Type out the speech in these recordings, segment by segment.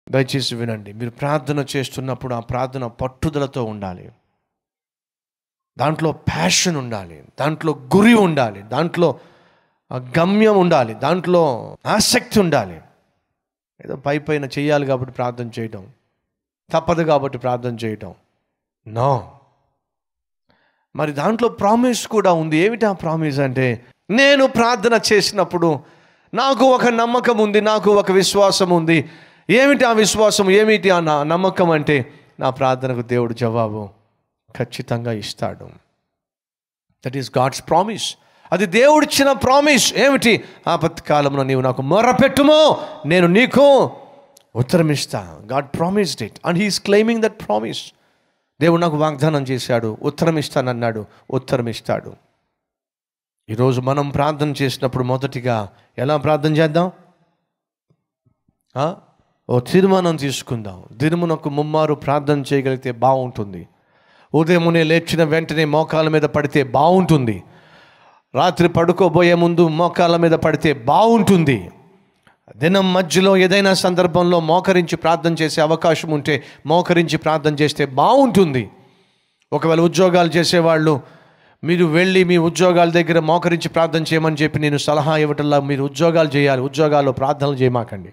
దయచేసి వినండి మీరు ప్రార్థన చేస్తున్నప్పుడు ఆ ప్రార్థన పట్టుదలతో ఉండాలి దాంట్లో ప్యాషన్ ఉండాలి దాంట్లో గురి ఉండాలి దాంట్లో ఆ గమ్యం ఉండాలి దాంట్లో ఆసక్తి ఉండాలి ఏదో పై పైన చేయాలి కాబట్టి ప్రార్థన చేయటం తప్పదు కాబట్టి ప్రార్థన చేయటం నో మరి దాంట్లో ప్రామిస్ కూడా ఉంది ఏమిటి ఆ ప్రామిస్ అంటే నేను ప్రార్థన చేసినప్పుడు నాకు ఒక నమ్మకం ఉంది నాకు ఒక విశ్వాసం ఉంది ఏమిటి ఆ విశ్వాసం ఏమిటి ఆ నా నమ్మకం అంటే నా ప్రార్థనకు దేవుడు జవాబు ఖచ్చితంగా ఇస్తాడు దట్ ఈస్ గాడ్స్ ప్రామిస్ అది దేవుడిచ్చిన ప్రామిస్ ఏమిటి ఆపత్ కాలంలో నీవు నాకు మొరపెట్టుమో నేను నీకు ఉత్తరం ఇస్తా god promised it and he's claiming that promise దేవుడు నాకు వాగ్దానం చేశాడు ఉత్తరం ఇస్తానన్నాడు ఉత్తరం ఇస్తాడు ఈరోజు మనం ప్రార్థన చేసినప్పుడు మొదటిగా ఎలా ప్రార్థన చేద్దాం ఆ? ఓ తీర్మానం తీసుకుందాం దినమునకు ముమ్మారు ప్రార్థన చేయగలిగితే బాగుంటుంది ఉదయమునే లేచిన వెంటనే మోకాల మీద పడితే బాగుంటుంది రాత్రి పడుకోబోయే ముందు మోకాల మీద పడితే బాగుంటుంది దినం మధ్యలో ఏదైనా సందర్భంలో మోకరించి ప్రార్థన చేసే అవకాశం ఉంటే మోకరించి ప్రార్థన చేస్తే బాగుంటుంది ఒకవేళ ఉద్యోగాలు చేసేవాళ్ళు మీరు వెళ్ళి మీ ఉద్యోగాల దగ్గర మోకరించి ప్రార్థన చేయమని చెప్పి నేను సలహా ఇవ్వటంలా మీరు ఉద్యోగాలు చేయాలి ఉద్యోగాల్లో ప్రార్థనలు చేయమాకండి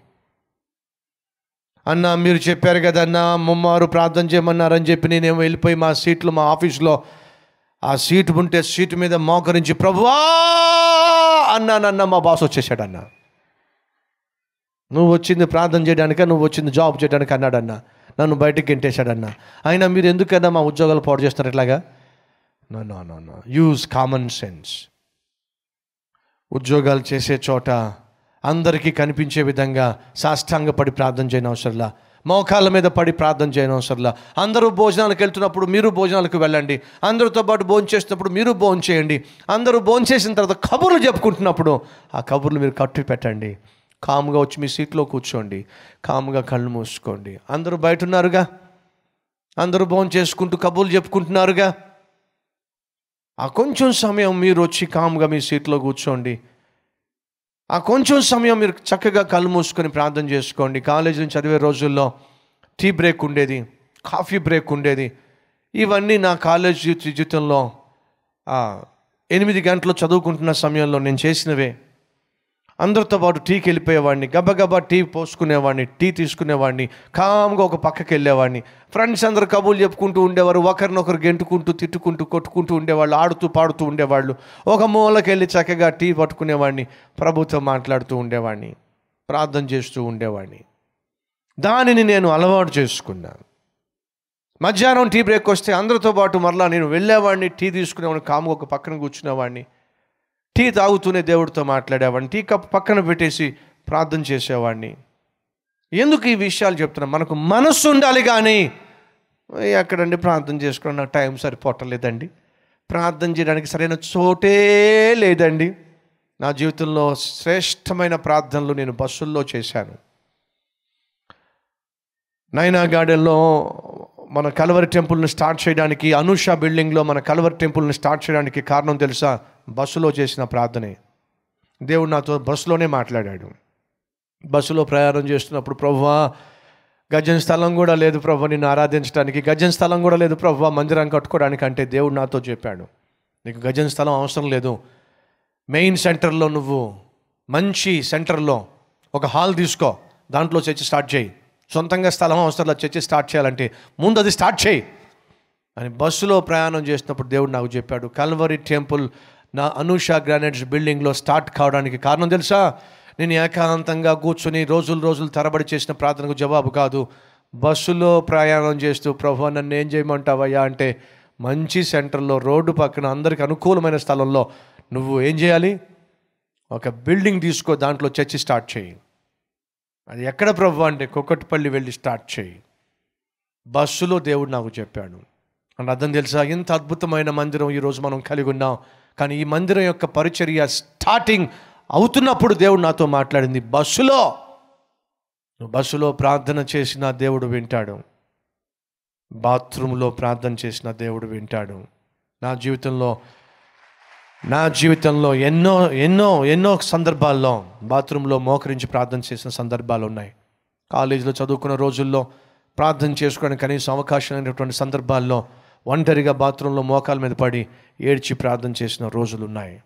అన్న మీరు చెప్పారు కదా అన్న ముమ్మారు ప్రార్థన చేయమన్నారని చెప్పి నేనేమో వెళ్ళిపోయి మా సీట్లో మా ఆఫీస్లో ఆ సీటు ఉంటే సీటు మీద మోకరించి ప్రభువా అన్నానన్న మా బాస్ వచ్చేసాడు అన్న నువ్వు వచ్చింది ప్రార్థన చేయడానిక నువ్వు వచ్చింది జాబ్ చేయడానికి అన్నాడన్న నన్ను బయటికి గెంటేశాడన్న అయినా మీరు ఎందుకన్నా మా ఉద్యోగాలు పాడు చేస్తారు ఇట్లాగా no no no no use common sense ఉద్యోగాలు చేసే చోట అందరికీ కనిపించే విధంగా సాష్టాంగపడి ప్రార్థన చేయని అవసరంలా మోకాళ్ళ మీద పడి ప్రార్థన చేయని అవసరంలా అందరూ భోజనాలకు వెళ్తున్నప్పుడు మీరు భోజనాలకు వెళ్ళండి అందరితో పాటు భోజనం చేసినప్పుడు మీరు భోజనం చేయండి అందరూ భోజనం చేసిన తర్వాత కబుర్లు చెప్పుకుంటున్నప్పుడు ఆ కబుర్లు మీరు కట్టి పెట్టండి కాముగా వచ్చి మీ సీట్లో కూర్చోండి కాముగా కళ్ళు మూసుకోండి అందరూ బయట ఉన్నారుగా అందరూ భోజనం చేసుకుంటూ కబుర్లు చెప్పుకుంటున్నారుగా ఆ కొంచెం సమయం మీరు వచ్చి కామ్గా మీ సీట్లో కూర్చోండి ఆ కొంచెం సమయం మీరు చక్కగా కళ్ళు మూసుకొని ప్రార్థన చేసుకోండి కాలేజీ నుంచి చదివే రోజుల్లో టీ బ్రేక్ ఉండేది కాఫీ బ్రేక్ ఉండేది ఇవన్నీ నా కాలేజ్ జీ- జీవితంలో ఆ, ఎనిమిది గంటలు చదువుకుంటున్న సమయంలో నేను చేసినవే అందరితో పాటు టీకి వెళ్ళిపోయేవాడిని గబగబా టీ పోసుకునేవాడిని టీ తీసుకునేవాడిని కామ్గా ఒక పక్కకి వెళ్ళేవాడిని ఫ్రెండ్స్ అందరు కబుర్లు చెప్పుకుంటూ ఉండేవారు ఒకరినొకరు గెంటుకుంటూ తిట్టుకుంటూ కొట్టుకుంటూ ఉండేవాళ్ళు ఆడుతూ పాడుతూ ఉండేవాళ్ళు ఒక మూలకి వెళ్ళి చక్కగా టీ పట్టుకునేవాడిని ప్రభుతో మాట్లాడుతూ ఉండేవాడిని ప్రార్థన చేస్తూ ఉండేవాడిని దానిని నేను అలవాటు చేసుకున్నాను మధ్యాహ్నం టీ బ్రేక్ వస్తే అందరితో పాటు మరలా నేను వెళ్ళేవాడిని టీ తీసుకునేవాడిని కాముగా ఒక పక్కన కూర్చునేవాడిని టీ తాగుతూనే దేవుడితో మాట్లాడేవాడిని టీ కప్ పక్కన పెట్టేసి ప్రార్థన చేసేవాడిని ఎందుకు ఈ విషయాలు చెప్తున్నా మనకు మనస్సు ఉండాలి కానీ ఎక్కడండి ప్రార్థన చేసుకోవడం నాకు టైం సరిపోవట్లేదండి ప్రార్థన చేయడానికి సరైన చోటే లేదండి నా జీవితంలో శ్రేష్టమైన ప్రార్థనలు నేను బస్సుల్లో చేశాను నైనా గార్డెన్లో మన కలవరి టెంపుల్ని స్టార్ట్ చేయడానికి అనూష బిల్డింగ్లో మన కలవరి టెంపుల్ని స్టార్ట్ చేయడానికి కారణం తెలుసా బస్సులో చేసిన ప్రార్థనే దేవుడు నాతో బస్సులోనే మాట్లాడాడు బస్సులో ప్రయాణం చేస్తున్నప్పుడు ప్రభువా గజన్ స్థలం కూడా లేదు ప్రభు నిన్ను ఆరాధించడానికి గజన్ స్థలం కూడా లేదు ప్రభు మందిరం కట్టుకోవడానికి అంటే దేవుడు నాతో చెప్పాడు నీకు గజన్ స్థలం అవసరం లేదు మెయిన్ సెంటర్లో నువ్వు మంచి సెంటర్లో ఒక హాల్ తీసుకో దాంట్లో చర్చి స్టార్ట్ చేయి సొంతంగా స్థలం అవసరంలో చర్చి స్టార్ట్ చేయాలంటే ముందు అది స్టార్ట్ చేయి అని బస్సులో ప్రయాణం చేసినప్పుడు దేవుడు నాకు చెప్పాడు కల్వరి టెంపుల్ నా అనూష గ్రానైట్స్ బిల్డింగ్లో స్టార్ట్ కావడానికి కారణం తెలుసా నేను ఏకాంతంగా కూర్చొని రోజులు రోజులు తరబడి చేసిన ప్రార్థనకు జవాబు కాదు బస్సులో ప్రయాణం చేస్తూ ప్రభు నన్ను ఏం చేయమంటావయ్యా అంటే మంచి సెంటర్లో రోడ్డు పక్కన అందరికి అనుకూలమైన స్థలంలో నువ్వు ఏం చేయాలి ఒక బిల్డింగ్ తీసుకో దాంట్లో చర్చి స్టార్ట్ చేయి అది ఎక్కడ ప్రభు అంటే కుక్కటిపల్లి వెళ్ళి స్టార్ట్ చేయి బస్సులో దేవుడు నాకు చెప్పాడు అని అర్థం తెలుసా ఎంత అద్భుతమైన మందిరం ఈరోజు మనం కలిగి ఉన్నాం కానీ ఈ మందిరం యొక్క పరిచర్య స్టార్టింగ్ అవుతున్నప్పుడు దేవుడు నాతో మాట్లాడింది బస్సులో నువ్వు బస్సులో ప్రార్థన చేసిన దేవుడు వింటాడు బాత్రూంలో ప్రార్థన చేసిన దేవుడు వింటాడు నా జీవితంలో నా జీవితంలో ఎన్నో ఎన్నో ఎన్నో సందర్భాల్లో బాత్రూంలో మోకరించి ప్రార్థన చేసిన సందర్భాలు ఉన్నాయి కాలేజీలో చదువుకున్న రోజుల్లో ప్రార్థన చేసుకోవడానికి కనీసం అవకాశం లేనటువంటి సందర్భాల్లో ఒంటరిగా బాత్రూంలో మోకాల మీద పడి ఏడ్చి ప్రార్థన చేసిన రోజులు ఉన్నాయి